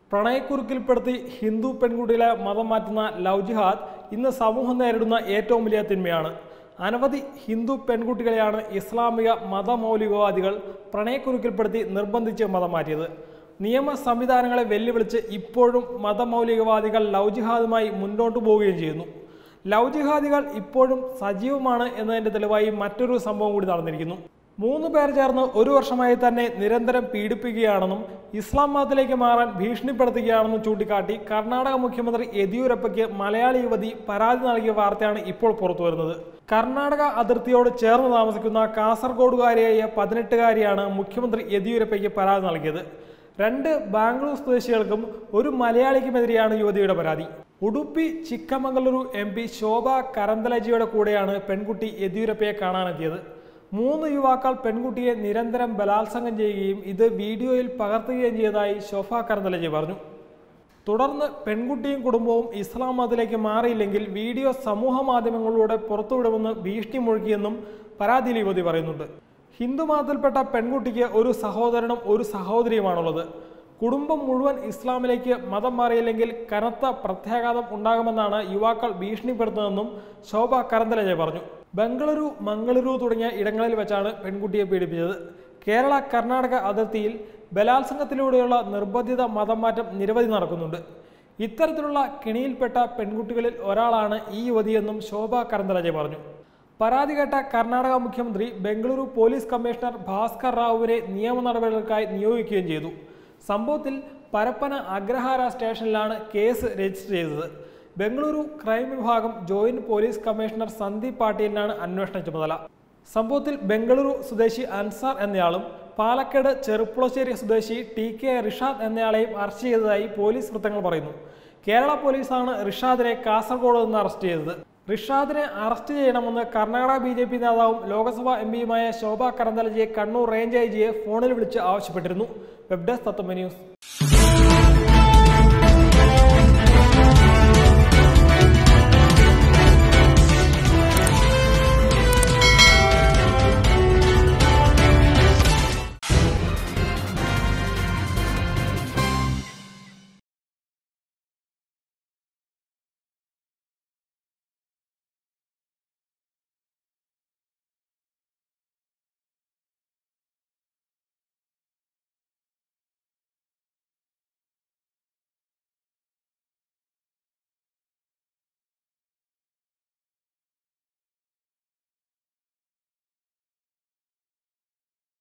പ്രണയക്കുരുക്കിൽപ്പെടുത്തി ഹിന്ദു പെൺകുട്ടികളെ മതം മാറ്റുന്ന ലവ് ജിഹാദ് ഇന്ന് സമൂഹം നേരിടുന്ന ഏറ്റവും വലിയ തിന്മയാണ് അനവധി ഹിന്ദു പെൺകുട്ടികളെയാണ് ഇസ്ലാമിക മതമൗലികവാദികൾ പ്രണയക്കുരുക്കിൽപ്പെടുത്തി നിർബന്ധിച്ച് മതം മാറ്റിയത് നിയമ സംവിധാനങ്ങളെ വെല്ലുവിളിച്ച് ഇപ്പോഴും മതമൗലികവാദികൾ ലവ് ജിഹാദുമായി മുന്നോട്ടു പോവുകയും ചെയ്യുന്നു ലവ് ജിഹാദികൾ ഇപ്പോഴും സജീവമാണ് എന്നതിന്റെ തെളിവായി മറ്റൊരു സംഭവം കൂടി നടന്നിരിക്കുന്നു മൂന്ന് പേർ ചേർന്ന് ഒരു വർഷമായി തന്നെ നിരന്തരം പീഡിപ്പിക്കുകയാണെന്നും ഇസ്ലാം മതത്തിലേക്ക് മാറാൻ ഭീഷണിപ്പെടുത്തുകയാണെന്നും ചൂണ്ടിക്കാട്ടി കർണാടക മുഖ്യമന്ത്രി യെദ്യൂരപ്പയ്ക്ക് മലയാളി യുവതി പരാതി നൽകിയ വാർത്തയാണ് ഇപ്പോൾ പുറത്തുവരുന്നത് കർണാടക അതിർത്തിയോട് ചേർന്ന് താമസിക്കുന്ന കാസർഗോഡുകാരിയായ പതിനെട്ടുകാരിയാണ് മുഖ്യമന്ത്രി യെദ്യൂരപ്പയ്ക്ക് പരാതി നൽകിയത് രണ്ട് ബാംഗ്ലൂർ സ്വദേശികൾക്കും ഒരു മലയാളിക്കുമെതിരെയാണ് യുവതിയുടെ പരാതി ഉടുപ്പി ചിക്കമംഗളൂരു എം പി ശോഭ കരന്തലജിയുടെ കൂടെയാണ് പെൺകുട്ടി യെദ്യൂരപ്പയെ കാണാനെത്തിയത് മൂന്ന് യുവാക്കൾ പെൺകുട്ടിയെ നിരന്തരം ബലാത്സംഗം ചെയ്യുകയും ഇത് വീഡിയോയിൽ പകർത്തുകയും ചെയ്തതായി ശോഭ കരന്തലജി പറഞ്ഞു തുടർന്ന് പെൺകുട്ടിയും കുടുംബവും ഇസ്ലാം മതത്തിലേക്ക് മാറിയില്ലെങ്കിൽ വീഡിയോ സമൂഹ മാധ്യമങ്ങളിലൂടെ പുറത്തുവിടുമെന്ന് ഭീഷണി മുഴക്കിയെന്നും പരാതിയിൽ യുവതി പറയുന്നുണ്ട് ഹിന്ദു മതത്തിൽപ്പെട്ട പെൺകുട്ടിക്ക് ഒരു സഹോദരനും ഒരു സഹോദരിയുമാണുള്ളത് കുടുംബം മുഴുവൻ ഇസ്ലാമിലേക്ക് മതം മാറിയില്ലെങ്കിൽ കനത്ത പ്രത്യാഘാതം ഉണ്ടാകുമെന്നാണ് യുവാക്കൾ ഭീഷണിപ്പെടുത്തുന്നതെന്നും ശോഭ കരന്തലജ പറഞ്ഞു ബംഗളൂരു മംഗളൂരു തുടങ്ങിയ ഇടങ്ങളിൽ വെച്ചാണ് പെൺകുട്ടിയെ പീഡിപ്പിച്ചത് കേരള കർണാടക അതിർത്തിയിൽ ബലാത്സംഗത്തിലൂടെയുള്ള നിർബന്ധിത മതം മാറ്റം നിരവധി നടക്കുന്നുണ്ട് ഇത്തരത്തിലുള്ള കിണിയിൽപ്പെട്ട പെൺകുട്ടികളിൽ ഒരാളാണ് ഈ യുവതിയെന്നും ശോഭ കരന്തലജ പറഞ്ഞു പരാതി കേട്ട കർണാടക മുഖ്യമന്ത്രി ബംഗളൂരു പോലീസ് കമ്മീഷണർ ഭാസ്കർ റാവുവിനെ നിയമ നടപടികൾക്കായി നിയോഗിക്കുകയും ചെയ്തു സംഭവത്തിൽ പരപ്പന അഗ്രഹാര സ്റ്റേഷനിലാണ് കേസ് രജിസ്റ്റർ ചെയ്തത് ബംഗളൂരു ക്രൈം വിഭാഗം ജോയിന്റ് പോലീസ് കമ്മീഷണർ സന്ദീപ് പാട്ടീലിനാണ് അന്വേഷണ ചുമതല സംഭവത്തിൽ ബംഗളൂരു സ്വദേശി അൻസാർ എന്നയാളും പാലക്കാട് ചെറുപ്പുളശ്ശേരി സ്വദേശി ടി കെ റിഷാദ് എന്നയാളെയും അറസ്റ്റ് ചെയ്തതായി പോലീസ് വൃത്തങ്ങൾ പറയുന്നു കേരള പോലീസാണ് റിഷാദിനെ കാസർഗോഡ് നിന്ന് അറസ്റ്റ് ചെയ്തത് റിഷാദിനെ അറസ്റ്റ് ചെയ്യണമെന്ന് കർണാടക ബി ജെ പി നേതാവും ലോക്സഭാ എം പിയുമായ ശോഭ കരന്തലജിയെ കണ്ണൂർ റേഞ്ച് ഐ ജിയെ ഫോണിൽ വിളിച്ച് ആവശ്യപ്പെട്ടിരുന്നു വെബ് ഡെസ്ക് തത്വമ ന്യൂസ്